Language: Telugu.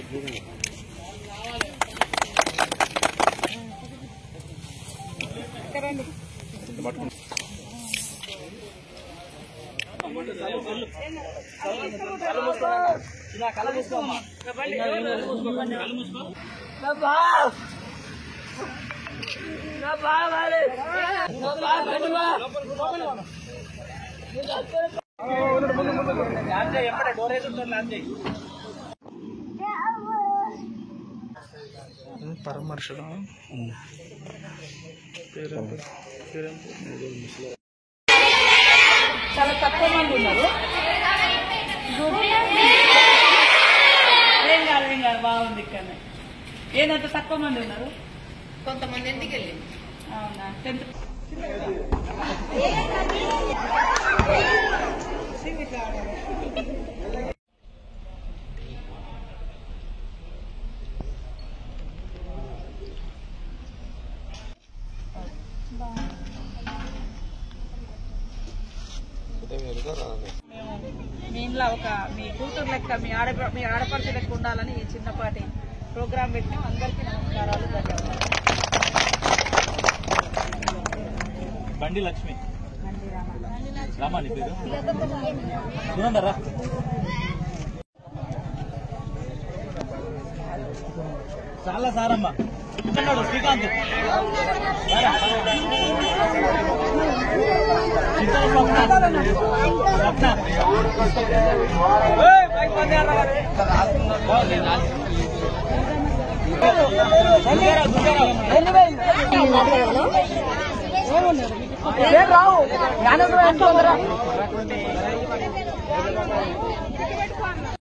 పరమర్షుడు పేరు పేరు చాలా తక్కువ మంది ఉన్నారు ఏం కాదు ఏం కాదు బాగుంది ఇక్కడనే ఏంటంటే తక్కువ మంది ఉన్నారు కొంతమంది ఇంటికి వెళ్ళి అవునా టెన్త్ మీ ఇంట్లో ఒక మీ కూతురు లెక్క మీ ఆడ మీ ఆడపడుచు లెక్క ఉండాలని ఈ చిన్నపాటి ప్రోగ్రాం పెట్టిన అందరికీ నమస్కారాలు ధన్యవాదాలు బండి లక్ష్మి నంది రామ రామా నీ పేరు సునందరా చాలా సారమ్మ ఉన్నాడు శ్రీకాంత్ రారా. ఇద్దరు స్వప్న. స్వప్న. ఏయ్, బైక్ బంద్ చేయరా మరి. దుర్గారావు, దుర్గారావు. రావు